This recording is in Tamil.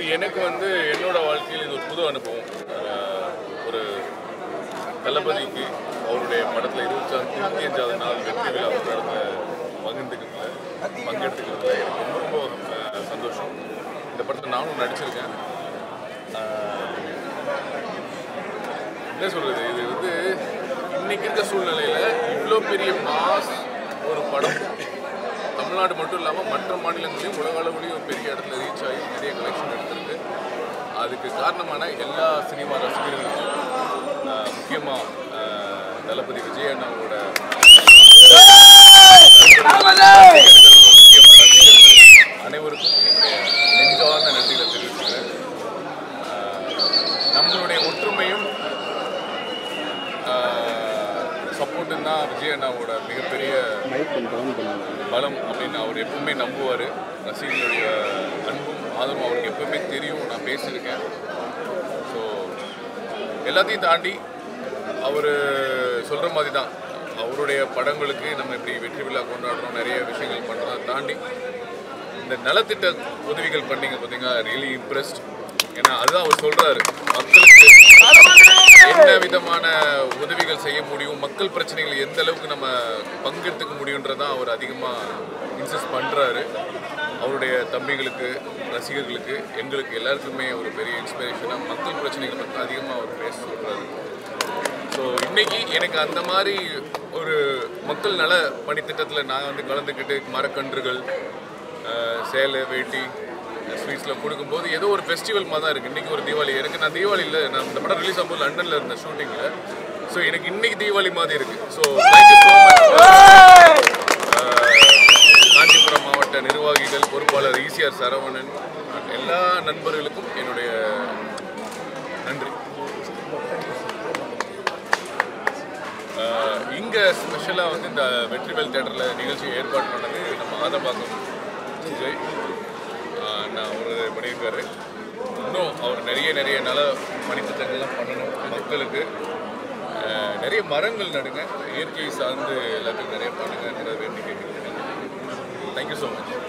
இது எனக்கு வந்து என்னோட வாழ்க்கையில் இது ஒரு புது அனுபவம் அஹ், ஒரு தளபதிக்கு அவருடைய படத்தில் இருபத்தி இருபத்தி அஞ்சாவது நாள் வெற்றி விழா கொண்டாடத்துல பகிர்ந்துக்கிறதுல பங்கெடுத்துக்கிறதுல எனக்கு ரொம்ப ரொம்ப அஹ், சந்தோஷம் இந்த படத்தில் நானும் நடிச்சிருக்கேன் அஹ், என்ன சொல்கிறது இது வந்து இன்னைக்கு இருக்க சூழ்நிலையில் இவ்வளோ பெரிய மாஸ் ஒரு படம் தமிழ்நாடு மட்டும் இல்லாமல் மற்ற மாநிலங்களையும் உலக அளவுலையும் ஒரு பெரிய இடத்துல ரீச் ஆகி நிறைய கலெக்ஷன் எடுத்திருக்கு அதுக்கு காரணமான எல்லா சினிமா ரசிகர்களுக்கும் முக்கியமாக தளபதி விஜய் அண்ணாவோட முக்கியமாக ரசிகர்கள் அனைவருக்கும் என்னுடைய நெஞ்சார்ந்த நன்றிகளை தெரிவிச்சுக்கிறேன் ஆஹ் நம்மளுடைய ஒற்றுமையும் சப்போர்ட்டும் தான் விஜய் அண்ணாவோட மிகப்பெரிய பலம் அப்படின்னு அவர் எப்பவுமே நம்புவார் ரசிகர்களுடைய அன்பும் ஆதரவும் அவருக்கு எப்பவுமே தெரியும் நான் பேசியிருக்கேன் ஸோ எல்லாத்தையும் தாண்டி அவர் சொல்கிற மாதிரி தான் அவருடைய படங்களுக்கு நம்ம இப்படி வெற்றி விழா கொண்டாடுறோம் நிறைய விஷயங்கள் பண்ணுறதை தாண்டி இந்த நலத்திட்ட உதவிகள் பண்ணீங்க பார்த்தீங்கன்னா ரியலி இம்ப்ரெஸ்ட் ஏன்னா அதுதான் அவர் சொல்றாரு மக்களுக்கு என்ன விதமான உதவிகள் செய்ய முடியும் மக்கள் பிரச்சனைகள் எந்த அளவுக்கு நம்ம பங்கெடுத்துக்க முடியுன்றதான் அவர் அதிகமாக இன்சிஸ்ட் பண்ணுறாரு அவருடைய தம்பிகளுக்கு ரசிகர்களுக்கு எங்களுக்கு எல்லாருக்குமே ஒரு பெரிய இன்ஸ்பிரேஷனாக மக்கள் பிரச்சனைகளை பற்றி அதிகமாக அவர் பேச சொல்கிறாரு ஸோ இன்னைக்கு எனக்கு அந்த மாதிரி ஒரு மக்கள் நல பணித்திட்டத்தில் நான் வந்து கலந்துக்கிட்டு மரக்கன்றுகள் அஹ், சேலை வேட்டி ஸ்வீட்ஸில் கொடுக்கும்போது ஏதோ ஒரு ஃபெஸ்டிவல் மாதிரி தான் இருக்குது இன்றைக்கி ஒரு தீபாவளி எனக்கு நான் தீபாவளியில் நான் இந்த படம் ரிலீஸ் ஆகும்போது லண்டனில் இருந்த ஷூட்டிங்கில் ஸோ எனக்கு இன்னைக்கு தீபாவளி மாதிரி இருக்குது so thank you so much Kanchipuram மாவட்ட நிர்வாகிகள் பொறுப்பாளர் ஈசிஆர் சரவணன் எல்லா நண்பர்களுக்கும் என்னுடைய நன்றி ஆஹ் இங்க ஸ்பெஷலாக வந்து இந்த வெற்றிவேல் தேட்டரில் நிகழ்ச்சி ஏற்பாடு பண்ணது நம்ம ஆதம்பாக்கம் விஜய் ஆஹ் நான் அவர் பண்ணியிருக்காரு இன்னும் அவர் நிறைய நிறைய நல பணித்திட்டங்கள்லாம் பண்ணணும் மக்களுக்கு ஆஹ் நிறைய மரங்கள் நடுங்க இயற்கை சார்ந்து எல்லாத்துக்கும் நிறைய பண்ணுங்கன்றத வேண்டி கேட்டுக்கிறேன் தேங்க்யூ ஸோ மச்